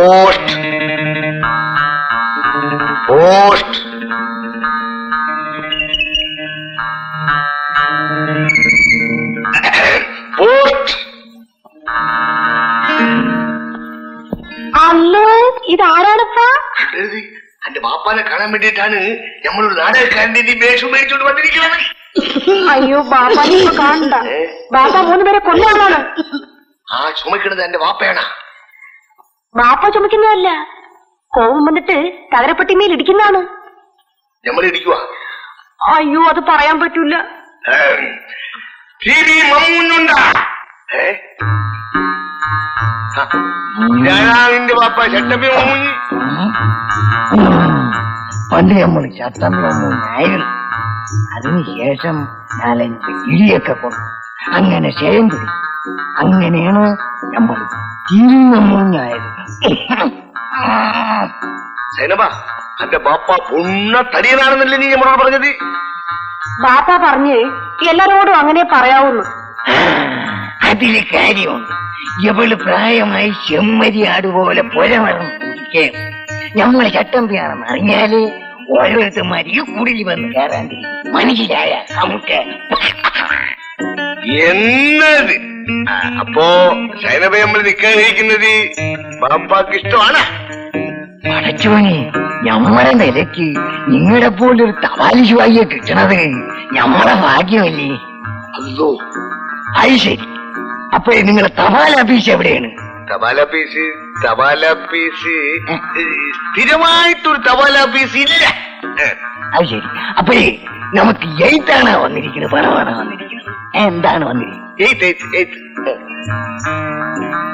Post post post അല്ലോ ഇതാരാണിപ്പാ എഴുതി എന്റെ ബാപ്പാനെ കാണാൻ വേണ്ടിയിട്ടാണ് നമ്മളൊരു നാടകക്കാരന്റെ വേഷം മേടിച്ചോണ്ട് വന്നിരിക്കുന്നത് അയ്യോ ബാപ്പാനെ ഇപ്പൊ കാണണ്ട ബാപ്പ മൂന്ന് പേരെ കൊല്ലാളാണ് ആ ചുമക്കണത് എന്റെ വാപ്പയാണ് ബാപ്പ ചുമക്കുന്നതല്ല കോപം വന്നിട്ട് തകരപ്പെട്ടിമേൽ ഇടിക്കുന്നതാണ് നമ്മൾ ഇരിക്കുക അയ്യോ അത് പറയാൻ പറ്റൂല ടി വി മമ്മൂഞ്ഞുണ്ടാ ഏ ആ, ഇതാരാ നിന്റെ വാപ്പ ചട്ടമ്പി മമ്മൂഞ്ഞ് പണ്ട് നമ്മൾ ചത്തമ്മയൊന്നായിരുന്നു അതിനുശേഷം നാലഞ്ച് ഇടിയൊക്കെ കൊണ്ടു അങ്ങനെ ക്ഷയം പിടി അങ്ങനെയാണ് നമ്മൾ തിരിഞ്ഞായത് സൈനബ എന്റെ ബാപ്പ പൊണ്ണ തടിയനാണെന്നല്ലേ നീ നമ്മളോട് പറഞ്ഞത് ബാപ്പ പറഞ്ഞ് എല്ലാരോടും അങ്ങനെ പറയാവുന്നു അതില് കാര്യമുണ്ട് ഇവള് പ്രായമായി ചെമ്മരി ആടുപോലെ പുരമറന്നിരിക്കേ നമ്മളെ ചട്ടമ്പിയാണെന്ന് അറിഞ്ഞാല് ഓരോരുത്തന്മാർ ഈ കുടിൽ വന്ന് കയറാണ്ടിരിക്കും മനസ്സിലായ നമുക്ക് എന്നത് ആ, അപ്പോ സൈനബ നമ്മൾ നിക്കാനിരിക്കുന്നത് ബാപ്പാക്ക് ഇഷ്ടമാണ് പടച്ചോനെ ഞമ്മടെ നിലയ്ക്ക് നിങ്ങളെ പോലൊരു തപാലിശുവായിയെ കിട്ടണത് ഞമ്മടെ ഭാഗ്യമല്ലേ അല്ലോ അത് ശരി അപ്പൊ നിങ്ങളെ തപാൽ ഓഫീസ് എവിടെയാണ് തപാല പീസ് തപാല പീസ് സ്ഥിരമായിട്ടൊരു തപാല പീസ് ഇല്ല ഏ, അത് ശരി അപ്പൊ നമുക്ക് എയ്ത്താണോ വന്നിരിക്കുന്നത് പണമാണോ വന്നിരിക്കുന്നത് എന്താണ് വന്നിരിക്കുന്നത് എയ്ത്ത്, എയ്ത്ത്, എയ്ത്ത്.